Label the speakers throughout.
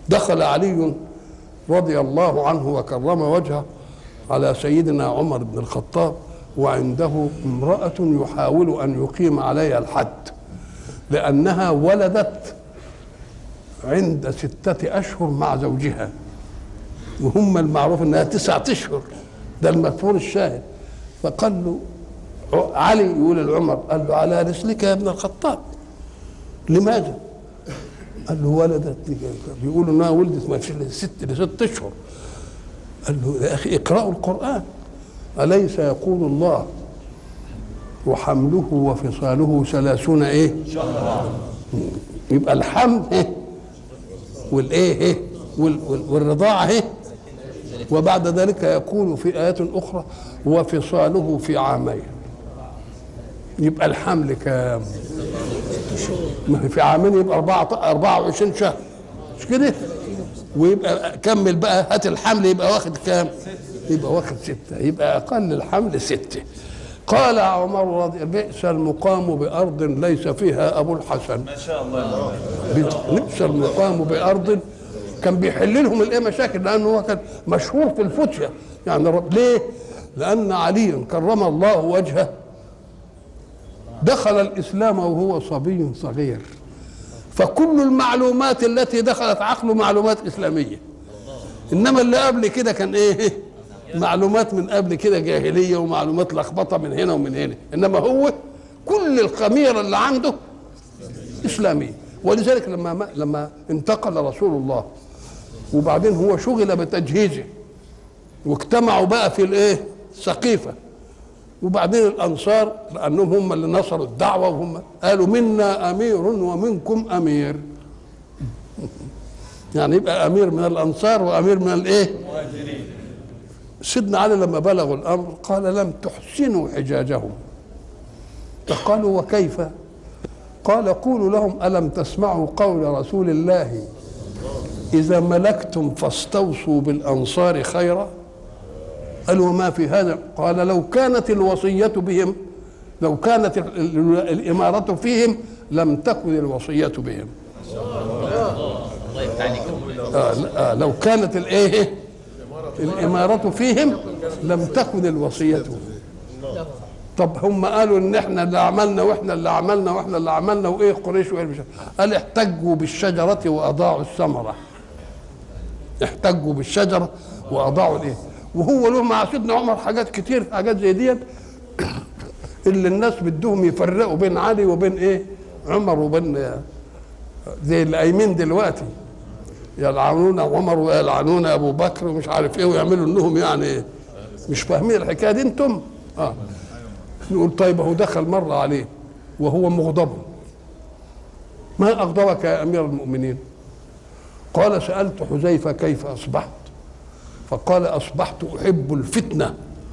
Speaker 1: دخل علي رضي الله عنه وكرم وجهه على سيدنا عمر بن الخطاب وعنده امرأة يحاول أن يقيم عليها الحد لأنها ولدت عند ستة أشهر مع زوجها وهم المعروف أنها تسعة أشهر ده المذكور الشاهد فقال له علي يقول لعمر قال له على رسلك يا ابن الخطاب لماذا؟ قال له ولدت بيقولوا انها ولدت ما ست لست اشهر قال له يا اخي اقرأوا القرآن أليس يقول الله وحمله وفصاله ثلاثون ايه؟ يبقى الحمل ايه؟ والايه ايه؟ وال- وال- والرضاعة ايه؟ وبعد ذلك يقول في آيات أخرى وفصاله في عامين يبقى الحمل كام؟ ما هي في عامين يبقى 24 شهر مش كده؟ ويبقى كمل بقى هات الحمل يبقى واخد كام؟ يبقى واخد ستة يبقى أقل الحمل ستة قال عمر رضي بئس المقام بأرض ليس فيها أبو الحسن
Speaker 2: ما شاء الله
Speaker 1: بئس المقام بأرض كان بيحل لهم الايه مشاكل لانه هو كان مشهور في الفتية يعني رب ليه؟ لأن علي كرم الله وجهه دخل الإسلام وهو صبي صغير فكل المعلومات التي دخلت عقله معلومات إسلامية إنما اللي قبل كده كان إيه معلومات من قبل كده جاهلية ومعلومات لخبطة من هنا ومن هنا إنما هو كل الخميرة اللي عنده إسلامية ولذلك لما لما انتقل رسول الله وبعدين هو شغل بتجهيزه واجتمعوا بقى في الايه سقيفه وبعدين الانصار لانهم هم اللي نصروا الدعوه وهم قالوا منا امير ومنكم امير يعني يبقى امير من الانصار وامير من الايه سيدنا علي لما بلغوا الامر قال لم تحسنوا حجاجهم فقالوا وكيف قال قولوا لهم الم تسمعوا قول رسول الله اذا ملكتم فاستوصوا بالانصار خيرا قالوا ما في هذا قال لو كانت الوصية بهم لو كانت ال- ال- الإمارة فيهم لم تكن الوصية بهم
Speaker 2: الله يفتح عليك
Speaker 1: آه آه لو كانت الايه الإمارة فيهم لم تكن الوصية طب هم قالوا ان احنا اللي عملنا واحنا اللي عملنا واحنا اللي عملنا وايه قريش وايه مش قال احتجوا بالشجرة واضاعوا الثمرة احتجوا بالشجرة واضاعوا الايه وهو له مع سيدنا عمر حاجات كتير حاجات زي ديت اللي الناس بدهم يفرقوا بين علي وبين ايه عمر وبين آه، زي اللي قايمين دلوقتي يلعنون عمر ويلعنون ابو بكر ومش عارف ايه ويعملوا انهم يعني مش فاهمين الحكايه دي انتم اه نقول طيب هو دخل مره عليه وهو مغضب ما اغضبك يا امير المؤمنين قال سالت حذيفه كيف اصبحت فقال اصبحت احب الفتنه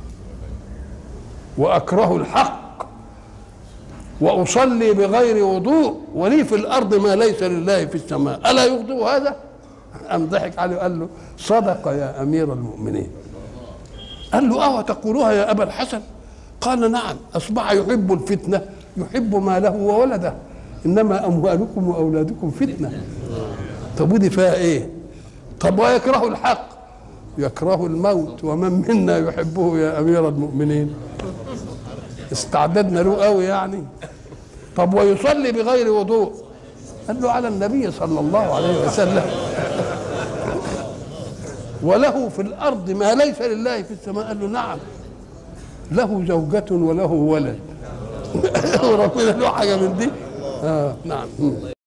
Speaker 1: واكره الحق واصلي بغير وضوء ولي في الارض ما ليس لله في السماء الا يغضب هذا ام ضحك عليه وقال له صدق يا امير المؤمنين قال له اه تقولها يا ابا الحسن قال نعم اصبح يحب الفتنه يحب ماله وولده انما اموالكم واولادكم فتنه طب ودي فيها ايه طب ويكره الحق يكره الموت ومن منا يحبه يا امير المؤمنين استعددنا له قوي يعني طب ويصلي بغير وضوء قال له على النبي صلى الله عليه وسلم وله في الارض ما ليس لله في السماء قال له نعم له زوجة وله ولد وربنا له حاجة من دي آه نعم